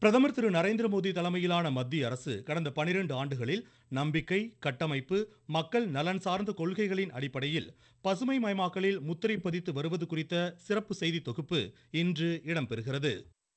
பிரதமர் திரு நரேந்திர மோடி தலைமையிலான மத்திய அரசு கடந்த பனிரெண்டு ஆண்டுகளில் நம்பிக்கை கட்டமைப்பு மக்கள் நலன் சார்ந்த கொள்கைகளின் அடிப்படையில் பசுமை மயமாக்கலில் முத்திரை பதித்து வருவது குறித்த சிறப்பு செய்தி தொகுப்பு இன்று இடம்பெறுகிறது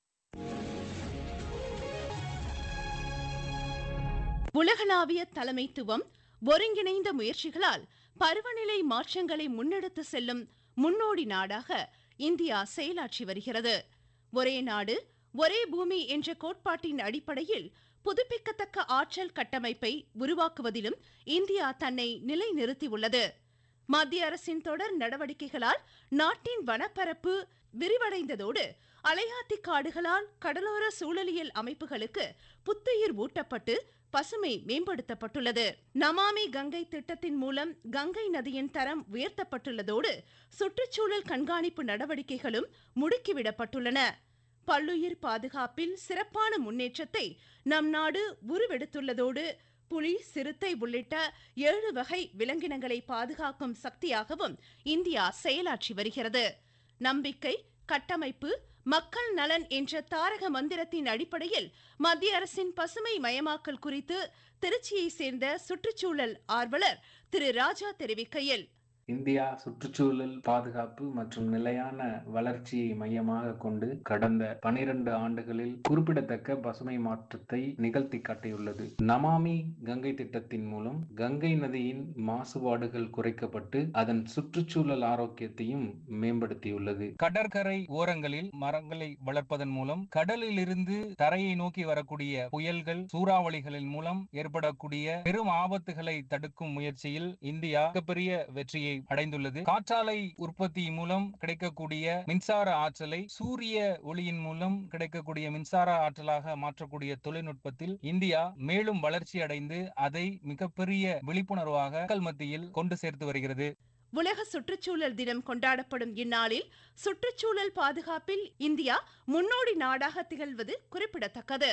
உலகளாவிய தலைமைத்துவம் ஒருங்கிணைந்த முயற்சிகளால் பருவநிலை மாற்றங்களை முன்னெடுத்து செல்லும் முன்னோடி நாடாக இந்தியா செயலாற்றி வருகிறது ஒரே நாடு ஒரே பூமி என்ற கோட்பாட்டின் அடிப்படையில் புதுப்பிக்கத்தக்க ஆற்றல் கட்டமைப்பை உருவாக்குவதிலும் இந்தியா தன்னை நிலைநிறுத்தியுள்ளது மத்திய அரசின் தொடர் நடவடிக்கைகளால் நாட்டின் வனப்பரப்பு விரிவடைந்ததோடு அலையாத்தி காடுகளால் கடலோர சூழலியல் அமைப்புகளுக்கு புத்துயிர் ஊட்டப்பட்டு பசுமை மேம்படுத்தப்பட்டுள்ளது நமாமி கங்கை திட்டத்தின் மூலம் கங்கை நதியின் தரம் உயர்த்தப்பட்டுள்ளதோடு சுற்றுச்சூழல் கண்காணிப்பு நடவடிக்கைகளும் முடுக்கிவிடப்பட்டுள்ளன பல்லுயிர் பாதுகாப்பில் சிறப்பான முன்னேற்றத்தை நம் நாடு உருவெடுத்துள்ளதோடு புலி சிறுத்தை உள்ளிட்ட ஏழு வகை விலங்கினங்களை பாதுகாக்கும் சக்தியாகவும் இந்தியா செயலாற்றி வருகிறது நம்பிக்கை கட்டமைப்பு மக்கள் நலன் என்ற தாரக மந்திரத்தின் அடிப்படையில் மத்திய அரசின் பசுமை மயமாக்கல் குறித்து திருச்சியை சேர்ந்த சுற்றுச்சூழல் ஆர்வலர் திரு ராஜா தெரிவிக்கையில் இந்தியா சுற்றுச்சூழல் பாதுகாப்பு மற்றும் நிலையான வளர்ச்சியை மையமாக கொண்டு கடந்த பனிரெண்டு ஆண்டுகளில் குறிப்பிடத்தக்க பசுமை மாற்றத்தை நிகழ்த்தி காட்டியுள்ளது நமாமி கங்கை திட்டத்தின் மூலம் கங்கை நதியின் மாசுபாடுகள் குறைக்கப்பட்டு அதன் சுற்றுச்சூழல் ஆரோக்கியத்தையும் மேம்படுத்தியுள்ளது கடற்கரை ஓரங்களில் மரங்களை வளர்ப்பதன் மூலம் கடலில் இருந்து தரையை நோக்கி வரக்கூடிய புயல்கள் சூறாவளிகளின் மூலம் ஏற்படக்கூடிய பெரும் ஆபத்துகளை தடுக்கும் முயற்சியில் இந்தியா மிகப்பெரிய வெற்றியை அடைந்துள்ளது காற்றாலை உற்பத்தி மூலம் கிடைக்கக்கூடிய மின்சார ஆற்றலை சூரிய ஒளியின் மூலம் கிடைக்கக்கூடிய மின்சார ஆற்றலாக மாற்றக்கூடிய தொழில்நுட்பத்தில் இந்தியா மேலும் வளர்ச்சி அடைந்து அதை மிகப்பெரிய விழிப்புணர்வாக மக்கள் மத்தியில் கொண்டு சேர்த்து வருகிறது உலக சுற்றுச்சூழல் தினம் கொண்டாடப்படும் இந்நாளில் சுற்றுச்சூழல் பாதுகாப்பில் இந்தியா முன்னோடி நாடாக திகழ்வது குறிப்பிடத்தக்கது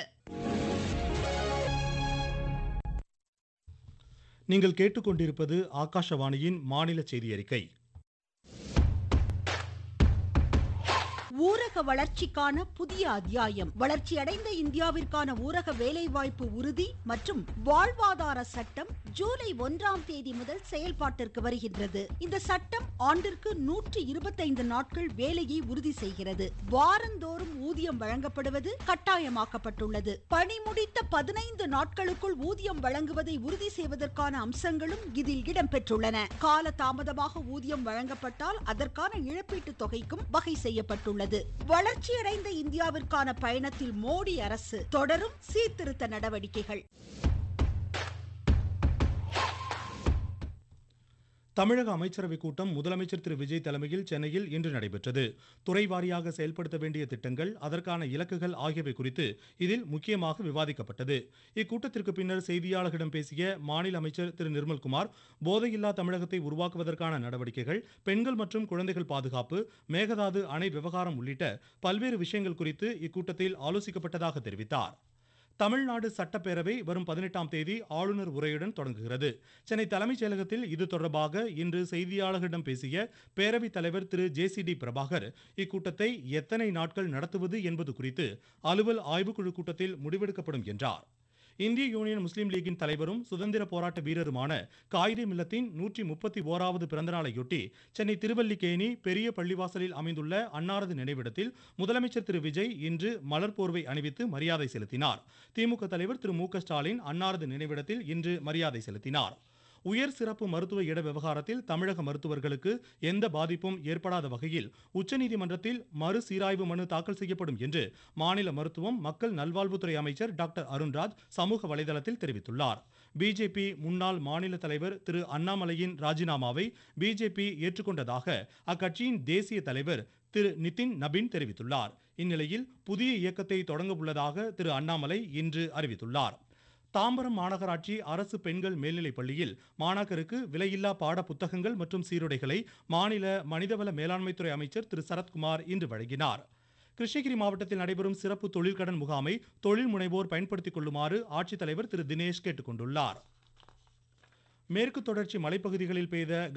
நீங்கள் கேட்டுக்கொண்டிருப்பது ஆகாஷவாணியின் மாநில செய்தி அறிக்கை ஊரக வளர்ச்சிக்கான புதிய அத்தியாயம் வளர்ச்சியடைந்த இந்தியாவிற்கான ஊரக வேலைவாய்ப்பு உறுதி மற்றும் வாழ்வாதார சட்டம் ஜூலை ஒன்றாம் தேதி முதல் செயல்பாட்டிற்கு வருகின்றது இந்த சட்டம் ஆண்டிற்கு நூற்றி இருபத்தைந்து நாட்கள் வேலையை உறுதி செய்கிறது வாரந்தோறும் ஊதியம் வழங்கப்படுவது கட்டாயமாக்கப்பட்டுள்ளது பணி முடித்த பதினைந்து நாட்களுக்குள் ஊதியம் வழங்குவதை உறுதி செய்வதற்கான அம்சங்களும் இதில் இடம்பெற்றுள்ளன கால தாமதமாக ஊதியம் வழங்கப்பட்டால் அதற்கான இழப்பீட்டுத் தொகைக்கும் வகை செய்யப்பட்டுள்ளது உள்ளது வளர்ச்சியடைந்த இந்தியாவிற்கான பயணத்தில் மோடி அரசு தொடரும் சீர்திருத்த நடவடிக்கைகள் தமிழக அமைச்சரவைக் கூட்டம் முதலமைச்சர் திரு விஜய் தலைமையில் சென்னையில் இன்று நடைபெற்றது துறை வாரியாக செயல்படுத்த வேண்டிய திட்டங்கள் அதற்கான இலக்குகள் ஆகியவை குறித்து இதில் முக்கியமாக விவாதிக்கப்பட்டது இக்கூட்டத்திற்கு பின்னர் செய்தியாளர்களிடம் பேசிய மாநில அமைச்சர் திரு நிர்மல்குமார் போதையில்லா தமிழகத்தை உருவாக்குவதற்கான நடவடிக்கைகள் பெண்கள் மற்றும் குழந்தைகள் பாதுகாப்பு மேகதாது அணை விவகாரம் உள்ளிட்ட பல்வேறு விஷயங்கள் குறித்து இக்கூட்டத்தில் ஆலோசிக்கப்பட்டதாக தெரிவித்தார் தமிழ்நாடு சட்டப்பேரவை வரும் பதினெட்டாம் தேதி ஆளுநர் உரையுடன் தொடங்குகிறது சென்னை தலைமைச் செயலகத்தில் இது தொடர்பாக இன்று செய்தியாளர்களிடம் பேசிய பேரவைத் தலைவர் Thiru J C D Prabhakar இக்கூட்டத்தை எத்தனை நாட்கள் நடத்துவது என்பது குறித்து அலுவல் ஆய்வுக்குழு கூட்டத்தில் முடிவெடுக்கப்படும் என்றார் இந்திய யூனியன் முஸ்லீம் லீகின் தலைவரும் சுதந்திர போராட்ட வீரருமான காயிதே மில்லத்தின் நூற்றி முப்பத்தி ஓராவது பிறந்தநாளையொட்டி சென்னை திருவல்லிக்கேணி பெரிய பள்ளிவாசலில் அமைந்துள்ள அன்னாரது நினைவிடத்தில் முதலமைச்சர் திரு விஜய் இன்று மலர் போர்வை அணிவித்து மரியாதை செலுத்தினார் திமுக தலைவர் திரு மு ஸ்டாலின் அன்னாரது நினைவிடத்தில் இன்று மரியாதை செலுத்தினார் உயர் சிறப்பு மருத்துவ இட விவகாரத்தில் தமிழக மருத்துவர்களுக்கு எந்த பாதிப்பும் ஏற்படாத வகையில் உச்சநீதிமன்றத்தில் மறுசீராய்வு மனு தாக்கல் செய்யப்படும் என்று மாநில மருத்துவம் மக்கள் நல்வாழ்வுத்துறை அமைச்சர் டாக்டர் அருண்ராஜ் சமூக வலைதளத்தில் தெரிவித்துள்ளார் பிஜேபி முன்னாள் மாநில தலைவர் திரு அண்ணாமலையின் ராஜினாமாவை பிஜேபி ஏற்றுக்கொண்டதாக அக்கட்சியின் தேசிய தலைவர் திரு நிதின் நபின் தெரிவித்துள்ளார் இந்நிலையில் புதிய இயக்கத்தை தொடங்க உள்ளதாக திரு அண்ணாமலை இன்று அறிவித்துள்ளார் தாம்பரம் மாநகராட்சி அரசு பெண்கள் மேல்நிலைப் பள்ளியில் மாணாக்கருக்கு விலையில்லா பாட புத்தகங்கள் மற்றும் சீருடைகளை மாநில மனிதவள மேலாண்மைத்துறை அமைச்சர் திரு சரத்குமார் இன்று வழங்கினார் கிருஷ்ணகிரி மாவட்டத்தில் நடைபெறும் சிறப்பு தொழிற்கடன் முகாமை தொழில் முனைவோர் பயன்படுத்திக் கொள்ளுமாறு ஆட்சித்தலைவர் திரு தினேஷ் கேட்டுக்கொண்டுள்ளார் மேற்கு தொடர்ச்சி மலைப்பகுதிகளில் பெய்த